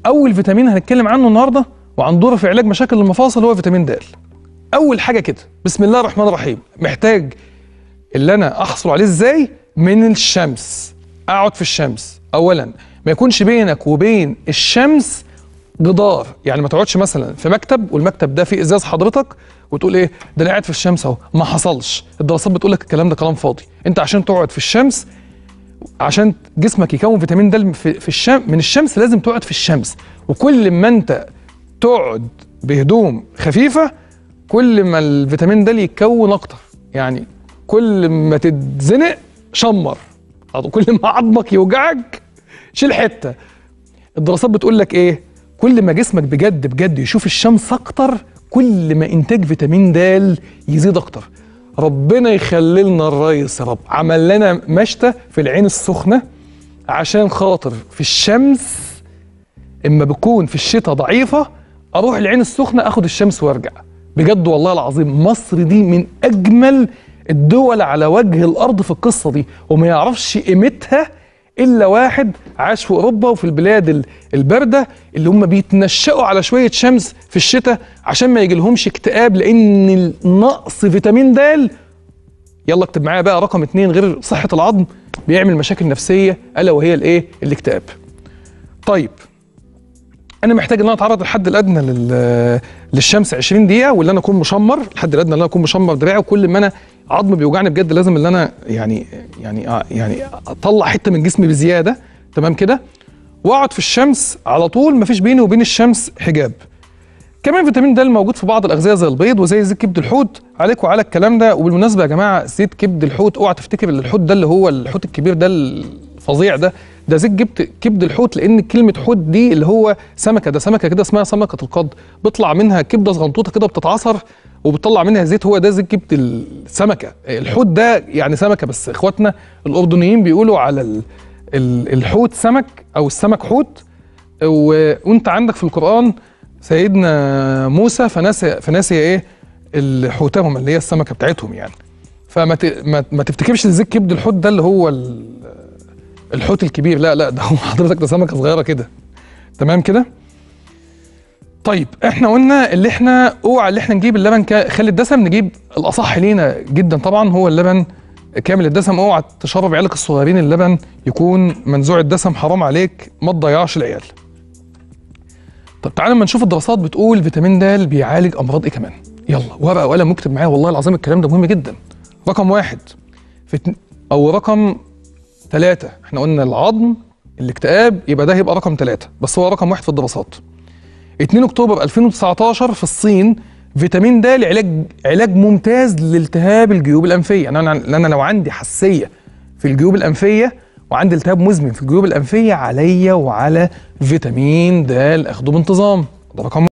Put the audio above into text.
اول فيتامين هنتكلم عنه النهارده وعن دوره في علاج مشاكل المفاصل هو فيتامين د اول حاجه كده بسم الله الرحمن الرحيم محتاج اللي انا احصل عليه ازاي من الشمس اقعد في الشمس اولا ما يكونش بينك وبين الشمس جدار يعني ما تقعدش مثلا في مكتب والمكتب ده فيه ازاز حضرتك وتقول ايه ده انا قاعد في الشمس اهو ما حصلش الدراسات بتقول لك الكلام ده كلام فاضي انت عشان تقعد في الشمس عشان جسمك يكون فيتامين د في, في الشمس من الشمس لازم تقعد في الشمس وكل ما انت تقعد بهدوم خفيفه كل ما الفيتامين د يتكون اكتر يعني كل ما تتزنق شمر كل ما عظمك يوجعك شيل حته الدراسات بتقول لك ايه كل ما جسمك بجد بجد يشوف الشمس اكتر كل ما انتاج فيتامين د يزيد اكتر ربنا يخلي لنا الريس يا رب عمل لنا مشتى في العين السخنه عشان خاطر في الشمس اما بكون في الشتاء ضعيفه اروح العين السخنه اخد الشمس وارجع بجد والله العظيم مصر دي من اجمل الدول على وجه الارض في القصه دي وما يعرفش قيمتها الا واحد عاش في اوروبا وفي البلاد البارده اللي هم بيتنشأوا على شويه شمس في الشتاء عشان ما يجيلهمش اكتئاب لان نقص فيتامين د يلا اكتب معايا بقى رقم اتنين غير صحه العظم بيعمل مشاكل نفسيه الا وهي الايه الاكتئاب طيب انا محتاج ان انا اتعرض الحد الادنى لل... للشمس 20 دقيقه واللي انا اكون مشمر الحد الادنى اللي انا اكون مشمر دراعي وكل ما انا عظم بيوجعني بجد لازم ان انا يعني يعني آه يعني اطلع حته من جسمي بزياده تمام كده واقعد في الشمس على طول مفيش بيني وبين الشمس حجاب كمان فيتامين د موجود في بعض الاغذيه زي البيض وزي زيت كبد الحوت عليكم وعلى الكلام ده وبالمناسبه يا جماعه زيت كبد الحوت اوعى تفتكر ان الحوت ده اللي هو الحوت الكبير ده الفظيع ده ده زيت جبت كبد الحوت لان كلمه حوت دي اللي هو سمكه ده سمكه كده اسمها سمكه القض بيطلع منها كبده صغنطوطه كده بتتعصر وبتطلع منها زيت هو ده زيت كبد السمكه الحوت ده يعني سمكه بس اخواتنا الاردنيين بيقولوا على ال ال الحوت سمك او السمك حوت وانت عندك في القران سيدنا موسى فنسي فنسي ايه الحوتهم اللي هي السمكه بتاعتهم يعني فما ما, ما تفتكرش زيت كبد الحوت ده اللي هو الحوت الكبير لا لا ده هو حضرتك ده سمكه صغيره كده تمام كده طيب احنا قلنا اللي احنا اوعى اللي احنا نجيب اللبن خالي الدسم نجيب الاصح لينا جدا طبعا هو اللبن كامل الدسم اوعى تشرب عيالك الصغيرين اللبن يكون منزوع الدسم حرام عليك ما تضيعش العيال طب تعالوا اما نشوف الدراسات بتقول فيتامين د بيعالج امراض ايه كمان يلا ورقه وقلم مكتب معايا والله العظيم الكلام ده مهم جدا رقم واحد فتن او رقم ثلاثة احنا قلنا العظم الاكتئاب يبقى ده هيبقى رقم ثلاثة بس هو رقم واحد في الدراسات 2 اكتوبر 2019 في الصين فيتامين د لعلاج علاج ممتاز لالتهاب الجيوب الانفيه يعني انا انا لو عندي حساسيه في الجيوب الانفيه وعندي التهاب مزمن في الجيوب الانفيه عليا وعلى فيتامين د اخده بانتظام ده رقم